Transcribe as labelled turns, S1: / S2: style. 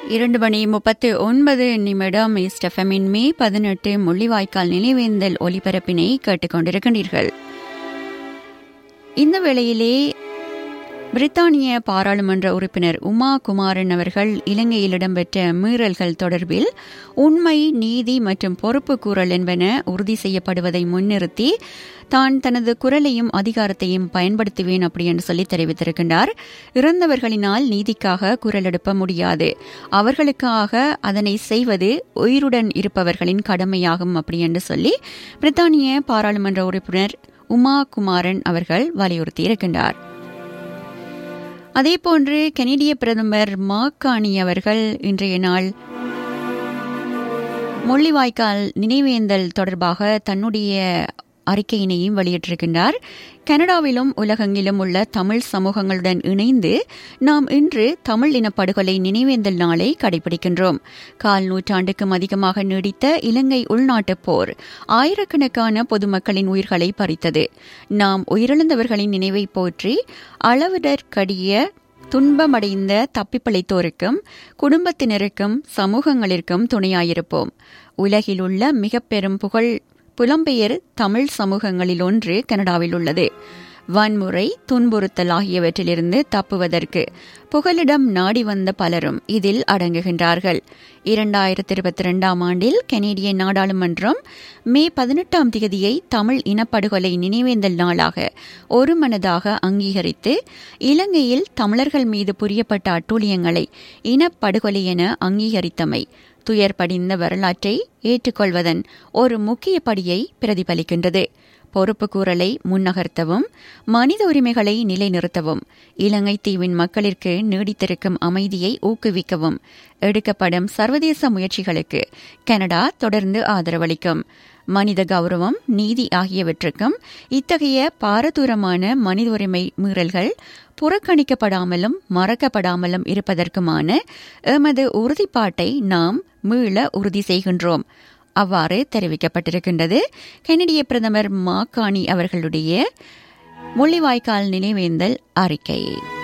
S1: இரண்டு மணி முப்பத்து ஒன்பது நிமிடம் இஸ்டெஃபமின் மே பதினெட்டு முள்ளிவாய்க்கால் நினைவேந்தல் ஒலிபரப்பினை கேட்டுக்கொண்டிருக்கின்றீர்கள் இந்த வேளையிலே பிரித்தானிய பாராளுமன்ற உறுப்பினர் உமா குமாரன் அவர்கள் இலங்கையில் இடம்பெற்ற மீறல்கள் தொடர்பில் உண்மை நீதி மற்றும் பொறுப்பு கூறல் என்பன உறுதி செய்யப்படுவதை முன்னிறுத்தி தான் தனது குரலையும் அதிகாரத்தையும் பயன்படுத்துவேன் அப்படி என்று சொல்லி தெரிவித்திருக்கின்றார் இறந்தவர்களினால் நீதிக்காக குரல் எழுப்ப முடியாது அவர்களுக்காக அதனை செய்வது உயிருடன் இருப்பவர்களின் கடமையாகும் அப்படி என்று சொல்லி பிரித்தானிய பாராளுமன்ற உறுப்பினர் உமா குமாரன் அவர்கள் வலியுறுத்தியிருக்கின்றார் அதேபோன்று கனடிய பிரதமர் மாக்கானி அவர்கள் இன்றைய நாள் முள்ளிவாய்க்கால் நினைவேந்தல் தொடர்பாக தன்னுடைய அறிக்கையினையும் வெளியிட்டிருக்கின்றார் கனடாவிலும் உலகெங்கிலும் உள்ள தமிழ் சமூகங்களுடன் இணைந்து நாம் இன்று தமிழ் இனப்படுகொலை நினைவேந்தல் நாளை கடைபிடிக்கின்றோம் கால் நூற்றாண்டுக்கும் அதிகமாக நீடித்த இலங்கை உள்நாட்டுப் போர் ஆயிரக்கணக்கான பொதுமக்களின் உயிர்களை பறித்தது நாம் உயிரிழந்தவர்களின் நினைவை போற்றி அளவிடற்கடிய துன்பமடைந்த தப்பிப்பிழைத்தோருக்கும் குடும்பத்தினருக்கும் சமூகங்களிற்கும் துணையாயிருப்போம் உலகில் உள்ள மிக பெரும் புகழ் புலம்பெயர் தமிழ் சமூகங்களில் ஒன்று கனடாவில் உள்ளது வன்முறை துன்புறுத்தல் ஆகியவற்றிலிருந்து தப்புவதற்கு புகலிடம் நாடி வந்த பலரும் இதில் அடங்குகின்றார்கள் இரண்டாயிரத்தி இருபத்தி ரெண்டாம் ஆண்டில் கனேடிய நாடாளுமன்றம் மே பதினெட்டாம் தேதியை தமிழ் இனப்படுகொலை நினைவேந்தல் நாளாக ஒருமனதாக அங்கீகரித்து இலங்கையில் தமிழர்கள் மீது புரியப்பட்ட அட்டூழியங்களை இனப்படுகொலை என அங்கீகரித்தமை துயர் படிந்த வரலாற்றை ஏற்றுக்கொள்வதன் ஒரு முக்கிய படியை பிரதிபலிக்கின்றது பொறுப்பு கூறலை முன்னகர்த்தவும் மனித உரிமைகளை நிலைநிறுத்தவும் இலங்கை தீவின் மக்களிற்கு நீடித்திருக்கும் அமைதியை ஊக்குவிக்கவும் எடுக்கப்படும் சர்வதேச முயற்சிகளுக்கு கனடா தொடர்ந்து ஆதரவளிக்கும் மனித கௌரவம் நீதி ஆகியவற்றுக்கும் இத்தகைய பாரதூரமான மனித உரிமை மீறல்கள் புறக்கணிக்கப்படாமலும் மறக்கப்படாமலும் இருப்பதற்குமான எமது உறுதிப்பாட்டை நாம் மீள உறுதி செய்கின்றோம் அவ்வாறு தெரிவிக்கப்பட்டிருக்கின்றது கெனடிய பிரதமர் மாகாணி அவர்களுடைய முள்ளிவாய்க்கால் நினைவேந்தல் அறிக்கை